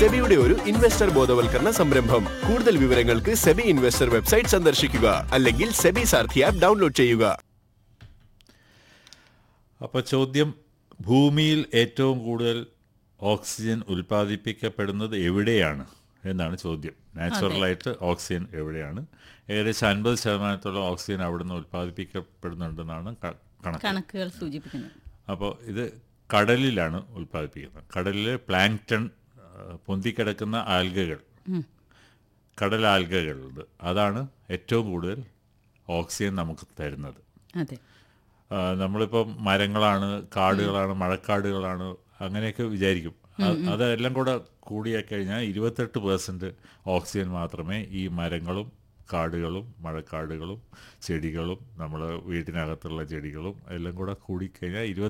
സെബിയുടെ ഒരു ഇൻവെസ്റ്റർ ബോധവൽക്കരണ സംരംഭം കൂടുതൽ വിവരങ്ങൾക്ക് സെബി ഇൻവെസ്റ്റർ വെബ്സൈറ്റ് സന്ദർശിക്കുക അല്ലെങ്കിൽ സെബി സാർഥി ആപ്പ് ഡൗൺലോഡ് ചെയ്യുക അപ്പോൾ ചോദ്യം ഭൂമിയിൽ ഏറ്റവും കൂടുതൽ ഓക്സിജൻ ഉൽപ്പാദിപ്പിക്കപ്പെടുന്നത് എവിടെയാണ് എന്നാണ് ചോദ്യം നാച്ചുറലായിട്ട് ഓക്സിജൻ എവിടെയാണ് ഏകദേശം അൻപത് ശതമാനത്തോളം ഓക്സിജൻ അവിടുന്ന് ഉൽപ്പാദിപ്പിക്കപ്പെടുന്നുണ്ടെന്നാണ് ക- കണക്ക് കണക്കുകൾ സൂചിപ്പിക്കുന്നത് അപ്പോൾ ഇത് കടലിലാണ് ഉൽപ്പാദിപ്പിക്കുന്നത് കടലിലെ പ്ലാങ്ടൺ പൊന്തിക്കിടക്കുന്ന ആൽഗകൾ കടൽ ആൽഗകളുണ്ട് അതാണ് ഏറ്റവും കൂടുതൽ ഓക്സിജൻ നമുക്ക് തരുന്നത് അതെ ആ, നമ്മളിപ്പം മരങ്ങളാണ് കാടുകളാണ് മഴക്കാടുകളാണ് അങ്ങനെയൊക്കെ വിചാരിക്കും അ- അതെല്ലാം കൂടെ കൂടിയായി കഴിഞ്ഞാൽ ഇരുപത്തെട്ട് പേഴ്സൻറ്റ് ഓക്സിജൻ മാത്രമേ ഈ മരങ്ങളും കാടുകളും മഴക്കാടുകളും ചെടികളും നമ്മുടെ വീട്ടിനകത്തുള്ള ചെടികളും എല്ലാം കൂടെ കൂടിക്കഴിഞ്ഞാൽ ഇരുപത്തി